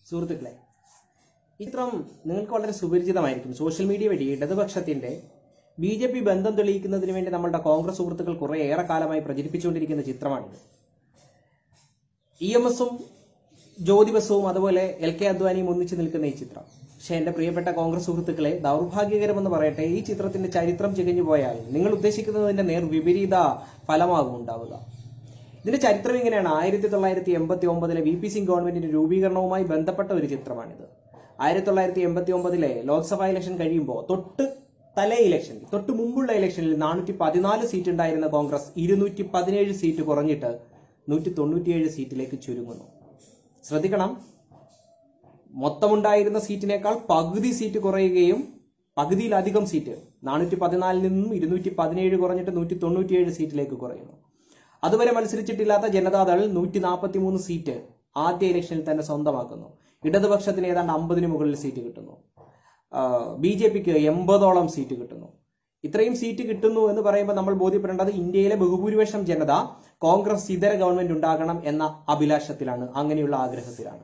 സുഹൃത്തുക്കളെ ഈ ചിത്രം നിങ്ങൾക്ക് വളരെ സുപരിചിതമായിരിക്കും സോഷ്യൽ മീഡിയ വഴി ഇടതുപക്ഷത്തിന്റെ ബി ജെ പി ബന്ധം തെളിയിക്കുന്നതിന് വേണ്ടി നമ്മളുടെ കോൺഗ്രസ് സുഹൃത്തുക്കൾ കുറെ ഏറെ കാലമായി പ്രചരിപ്പിച്ചുകൊണ്ടിരിക്കുന്ന ചിത്രമാണിത് ഇ എം എസും ജ്യോതി ബസുവും അതുപോലെ എൽ കെ അദ്വാനിയും ഒന്നിച്ചു നിൽക്കുന്ന ഈ ചിത്രം പക്ഷെ എന്റെ പ്രിയപ്പെട്ട കോൺഗ്രസ് സുഹൃത്തുക്കളെ ദൗർഭാഗ്യകരമെന്ന് പറയട്ടെ ഈ ചിത്രത്തിന്റെ ചരിത്രം ചികഞ്ഞു പോയാൽ നിങ്ങൾ ഉദ്ദേശിക്കുന്നതിന്റെ നേർ വിപരീത ഫലമാകും ഉണ്ടാവുക ഇതിന്റെ ചരിത്രം ഇങ്ങനെയാണ് ആയിരത്തി തൊള്ളായിരത്തി എൺപത്തി ഒമ്പതിലെ വി പി സിംഗ് ഗവൺമെന്റിന്റെ രൂപീകരണവുമായി ബന്ധപ്പെട്ട ഒരു ചിത്രമാണിത് ആയിരത്തി തൊള്ളായിരത്തി എൺപത്തി ഒമ്പതിലെ ലോക്സഭാ ഇലക്ഷൻ കഴിയുമ്പോൾ തൊട്ട് തലേ ഇലക്ഷനിൽ തൊട്ട് മുമ്പുള്ള ഇലക്ഷനിൽ നാനൂറ്റി പതിനാല് സീറ്റ് ഉണ്ടായിരുന്ന കോൺഗ്രസ് ഇരുന്നൂറ്റി പതിനേഴ് സീറ്റ് കുറഞ്ഞിട്ട് നൂറ്റി തൊണ്ണൂറ്റിയേഴ് സീറ്റിലേക്ക് ചുരുങ്ങുന്നു ശ്രദ്ധിക്കണം മൊത്തമുണ്ടായിരുന്ന സീറ്റിനേക്കാൾ പകുതി സീറ്റ് കുറയുകയും പകുതിയിലധികം സീറ്റ് നാനൂറ്റി പതിനാലിൽ നിന്നും ഇരുന്നൂറ്റി പതിനേഴ് കുറഞ്ഞിട്ട് നൂറ്റി തൊണ്ണൂറ്റിയേഴ് സീറ്റിലേക്ക് കുറയുന്നു അതുവരെ മത്സരിച്ചിട്ടില്ലാത്ത ജനതാദൾ നൂറ്റി നാൽപ്പത്തി മൂന്ന് സീറ്റ് ആദ്യ ഇലക്ഷനിൽ തന്നെ സ്വന്തമാക്കുന്നു ഇടതുപക്ഷത്തിന് ഏതാണ്ട് അമ്പതിന് മുകളിൽ സീറ്റ് കിട്ടുന്നു ബി ജെ പിക്ക് എൺപതോളം സീറ്റ് കിട്ടുന്നു ഇത്രയും സീറ്റ് കിട്ടുന്നു എന്ന് പറയുമ്പോൾ നമ്മൾ ബോധ്യപ്പെടേണ്ടത് ഇന്ത്യയിലെ ബഹുഭൂരിപക്ഷം ജനത കോൺഗ്രസ് ഇതര ഗവൺമെന്റ് ഉണ്ടാകണം എന്ന അഭിലാഷത്തിലാണ് അങ്ങനെയുള്ള ആഗ്രഹത്തിലാണ്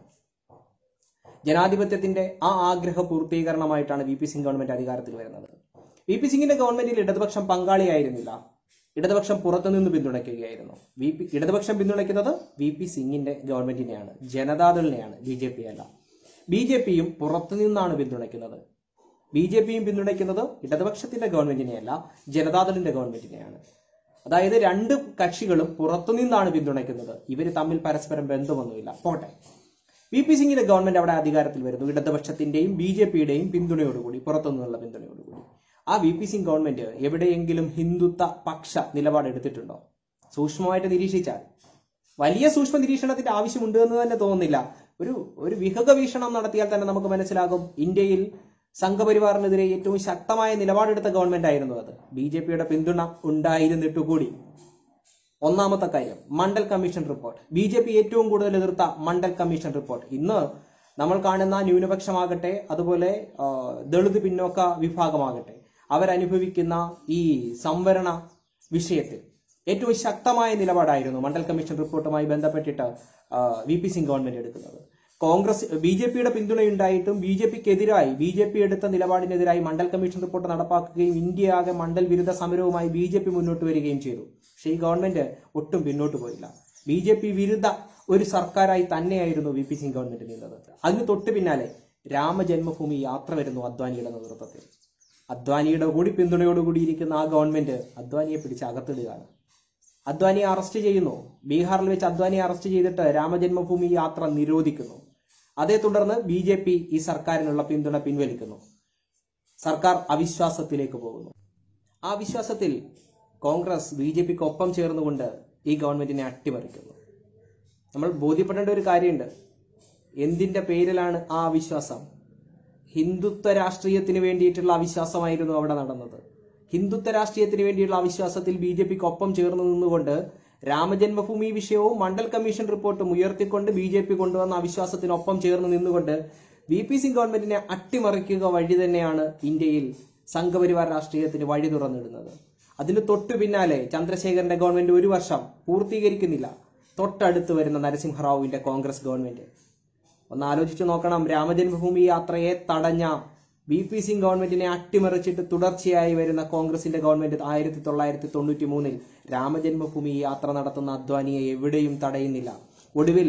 ജനാധിപത്യത്തിന്റെ ആ ആഗ്രഹ പൂർത്തീകരണമായിട്ടാണ് വി പി സിംഗ് ഗവൺമെന്റ് അധികാരത്തിൽ വരുന്നത് വി പി സിംഗിന്റെ ഗവൺമെന്റിൽ ഇടതുപക്ഷം പങ്കാളിയായിരുന്നില്ല ഇടതുപക്ഷം പുറത്തുനിന്ന് പിന്തുണയ്ക്കുകയായിരുന്നു വി പി ഇടതുപക്ഷം പിന്തുണയ്ക്കുന്നത് വി പി സിംഗിന്റെ ഗവൺമെന്റിനെയാണ് ജനതാദളിനെയാണ് ബി ജെ പി അല്ല ബി ജെ പിയും പുറത്തുനിന്നാണ് പിന്തുണയ്ക്കുന്നത് ബി ജെ പിയും പിന്തുണയ്ക്കുന്നത് ഇടതുപക്ഷത്തിന്റെ ഗവൺമെന്റിനെയല്ല ജനതാദളിന്റെ ഗവൺമെന്റിനെയാണ് അതായത് രണ്ട് കക്ഷികളും പുറത്തുനിന്നാണ് പിന്തുണയ്ക്കുന്നത് ഇവർ തമ്മിൽ പരസ്പരം ബന്ധമൊന്നുമില്ല പോട്ടെ വി പി സിംഗിന്റെ ഗവൺമെന്റ് അവിടെ അധികാരത്തിൽ വരുന്നു ഇടതുപക്ഷത്തിന്റെയും ബി ജെ പിയുടെയും പിന്തുണയോടുകൂടി പുറത്തുനിന്നുള്ള പിന്തുണയോടുകൂടി ആ വി പി സിംഗ് ഗവൺമെന്റ് എവിടെയെങ്കിലും ഹിന്ദുത്വ പക്ഷ നിലപാട് എടുത്തിട്ടുണ്ടോ സൂക്ഷ്മമായിട്ട് നിരീക്ഷിച്ചാൽ വലിയ സൂക്ഷ്മ നിരീക്ഷണത്തിന്റെ ആവശ്യമുണ്ട് എന്ന് തന്നെ തോന്നുന്നില്ല ഒരു ഒരു വിഹക വീക്ഷണം നടത്തിയാൽ തന്നെ നമുക്ക് മനസ്സിലാകും ഇന്ത്യയിൽ സംഘപരിവാറിനെതിരെ ഏറ്റവും ശക്തമായ നിലപാടെടുത്ത ഗവൺമെന്റ് ആയിരുന്നു അത് ബി ജെ പിയുടെ പിന്തുണ ഉണ്ടായിരുന്നിട്ടു കൂടി ഒന്നാമത്തെ കാര്യം Mandal commission report B J P ഏറ്റവും കൂടുതൽ എതിർത്ത മണ്ഡൽ കമ്മീഷൻ റിപ്പോർട്ട് ഇന്ന് നമ്മൾ കാണുന്ന ന്യൂനപക്ഷമാകട്ടെ അതുപോലെ ആ, ദളിത് പിന്നോക്ക വിഭാഗമാകട്ടെ അവരനുഭവിക്കുന്ന ഈ സംവരണ വിഷയത്തിൽ ഏറ്റവും ശക്തമായ നിലപാടായിരുന്നു മണ്ഡൽ കമ്മീഷൻ റിപ്പോർട്ടുമായി ബന്ധപ്പെട്ടിട്ട് വി പി സിംഗ് ഗവൺമെന്റ് എടുക്കുന്നത് കോൺഗ്രസ് ബി ജെ പിയുടെ പിന്തുണയുണ്ടായിട്ടും ബി ജെ പിക്കെതിരായി ബി ജെ പി എടുത്ത നിലപാടിനെതിരായി മണ്ഡൽ കമ്മീഷൻ റിപ്പോർട്ട് നടപ്പാക്കുകയും ഇന്ത്യ ആകെ മണ്ഡൽ വിരുദ്ധ സമരവുമായി ബി ജെ പി മുന്നോട്ട് വരികയും ചെയ്തു പക്ഷേ ഈ ഗവൺമെന്റ് ഒട്ടും പിന്നോട്ട് പോയില്ല ബി ജെ പി വിരുദ്ധ ഒരു സർക്കാരായി തന്നെയായിരുന്നു വി പി സിംഗ് ഗവൺമെന്റ് നിന്നത് അതിന് തൊട്ട് പിന്നാലെ രാമജന്മഭൂമി യാത്ര വരുന്നു അദ്വാനിയുടെ നേതൃത്വത്തിൽ അദ്വാനിയുടെ കൂടി പിന്തുണയോടുകൂടി ഇരിക്കുന്ന ആ ഗവൺമെന്റ് അദ്വാനിയെ പിടിച്ച് അകത്തിടുകയാണ് അദ്വാനിയെ അറസ്റ്റ് ചെയ്യുന്നു ബീഹാറിൽ വെച്ച് അദ്വാനിയെ അറസ്റ്റ് ചെയ്തിട്ട് രാമജന്മഭൂമി യാത്ര നിരോധിക്കുന്നു അതേ തുടർന്ന് ബി ജെ പി ഈ സർക്കാരിനുള്ള പിന്തുണ പിൻവലിക്കുന്നു സർക്കാർ അവിശ്വാസത്തിലേക്ക് പോകുന്നു ആ വിശ്വാസത്തിൽ കോൺഗ്രസ് ബി ജെ പിക്ക് ഒപ്പം ചേർന്നുകൊണ്ട് ഈ ഗവൺമെന്റിനെ അട്ടിമറിക്കുന്നു നമ്മൾ ബോധ്യപ്പെടേണ്ട ഒരു കാര്യമുണ്ട് എന്തിന്റെ പേരിലാണ് ആ അവിശ്വാസം ഹിന്ദുത്വ രാഷ്ട്രീയത്തിന് വേണ്ടിയിട്ടുള്ള അവിശ്വാസമായിരുന്നു അവിടെ നടന്നത് ഹിന്ദുത്വ രാഷ്ട്രീയത്തിന് വേണ്ടിയുള്ള അവിശ്വാസത്തിൽ ബി ജെ പിക്ക് ഒപ്പം ചേർന്ന് നിന്നുകൊണ്ട് രാമജന്മഭൂമി വിഷയവും മണ്ഡൽ കമ്മീഷൻ റിപ്പോർട്ടും ഉയർത്തിക്കൊണ്ട് ബി ജെ പി കൊണ്ടുവന്ന അവിശ്വാസത്തിനൊപ്പം ചേർന്ന് നിന്നുകൊണ്ട് വി പി സിംഗ് ഗവൺമെന്റിനെ അട്ടിമറിക്കുക വഴി തന്നെയാണ് ഇന്ത്യയിൽ സംഘപരിവാർ രാഷ്ട്രീയത്തിന് വഴി തുറന്നിടുന്നത് അതിന് തൊട്ടു പിന്നാലെ ചന്ദ്രശേഖരന്റെ ഗവൺമെന്റ് ഒരു വർഷം പൂർത്തീകരിക്കുന്നില്ല തൊട്ടടുത്ത് വരുന്ന നരസിംഹറാവുവിന്റെ കോൺഗ്രസ് ഗവൺമെന്റ് ഒന്ന് ആലോചിച്ചു നോക്കണം രാമജന്മഭൂമി യാത്രയെ തടഞ്ഞ ബി പി സിംഗ് ഗവൺമെന്റിനെ അട്ടിമറിച്ചിട്ട് തുടർച്ചയായി വരുന്ന കോൺഗ്രസിന്റെ ഗവൺമെന്റ് ആയിരത്തി തൊള്ളായിരത്തി തൊണ്ണൂറ്റി മൂന്നിൽ രാമജന്മഭൂമി യാത്ര നടത്തുന്ന അദ്വാനിയെ എവിടെയും തടയുന്നില്ല ഒടുവിൽ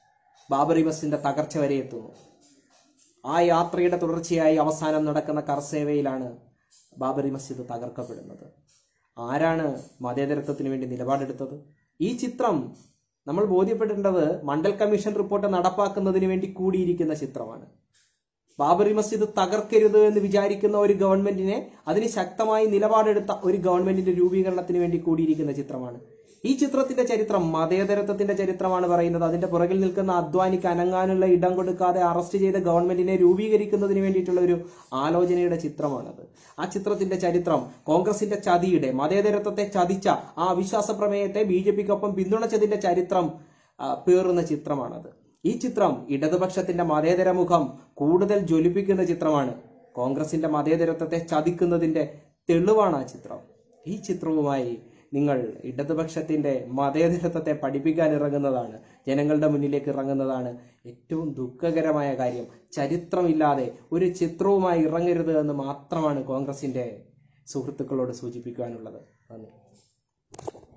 ബാബറി ബസിന്റെ തകർച്ച വരെ എത്തുന്നു ആ യാത്രയുടെ തുടർച്ചയായി അവസാനം നടക്കുന്ന കർസേവയിലാണ് ബാബറി മസ്ജിദ് തകർക്കപ്പെടുന്നത് ആരാണ് മതേതരത്വത്തിന് വേണ്ടി നിലപാടെടുത്തത് ഈ ചിത്രം നമ്മൾ ബോധ്യപ്പെടേണ്ടത് മണ്ഡൽ കമ്മീഷൻ റിപ്പോർട്ട് നടപ്പാക്കുന്നതിന് വേണ്ടി കൂടിയിരിക്കുന്ന ചിത്രമാണ് ബാബറി മസ്ജിദ് തകർക്കരുത് എന്ന് വിചാരിക്കുന്ന ഒരു ഗവൺമെന്റിനെ അതിന് ശക്തമായി നിലപാടെടുത്ത ഒരു ഗവൺമെന്റിന്റെ രൂപീകരണത്തിന് വേണ്ടി കൂടിയിരിക്കുന്ന ചിത്രമാണ് ഈ ചിത്രത്തിന്റെ ചരിത്രം മതേതരത്വത്തിന്റെ ചരിത്രമാണ് പറയുന്നത് അതിന്റെ പുറകിൽ നിൽക്കുന്ന അദ്വാനിക്ക് അനങ്ങാനുള്ള ഇടം കൊടുക്കാതെ അറസ്റ്റ് ചെയ്ത ഗവൺമെന്റിനെ രൂപീകരിക്കുന്നതിന് വേണ്ടിയിട്ടുള്ള ഒരു ആലോചനയുടെ ചിത്രമാണത് ആ ചിത്രത്തിന്റെ ചരിത്രം കോൺഗ്രസിന്റെ ചതിയുടെ മതേതരത്വത്തെ ചതിച്ച ആ അവിശ്വാസ പ്രമേയത്തെ ബി ജെ പിക്കൊപ്പം പിന്തുണച്ചതിന്റെ ചരിത്രം ആ, പേറുന്ന ചിത്രമാണത് ഈ ചിത്രം ഇടതുപക്ഷത്തിന്റെ മതേതര മുഖം കൂടുതൽ ജ്വലിപ്പിക്കുന്ന ചിത്രമാണ് കോൺഗ്രസിന്റെ മതേതരത്വത്തെ ചതിക്കുന്നതിന്റെ തെളിവാണ് ആ ചിത്രം ഈ ചിത്രവുമായി നിങ്ങൾ ഇടതുപക്ഷത്തിന്റെ മതേതരത്വത്തെ പഠിപ്പിക്കാൻ ഇറങ്ങുന്നതാണ് ജനങ്ങളുടെ മുന്നിലേക്ക് ഇറങ്ങുന്നതാണ് ഏറ്റവും ദുഃഖകരമായ കാര്യം ചരിത്രമില്ലാതെ ഒരു ചിത്രവുമായി ഇറങ്ങരുത് എന്ന് മാത്രമാണ് കോൺഗ്രസിന്റെ സുഹൃത്തുക്കളോട് സൂചിപ്പിക്കുവാനുള്ളത് നന്ദി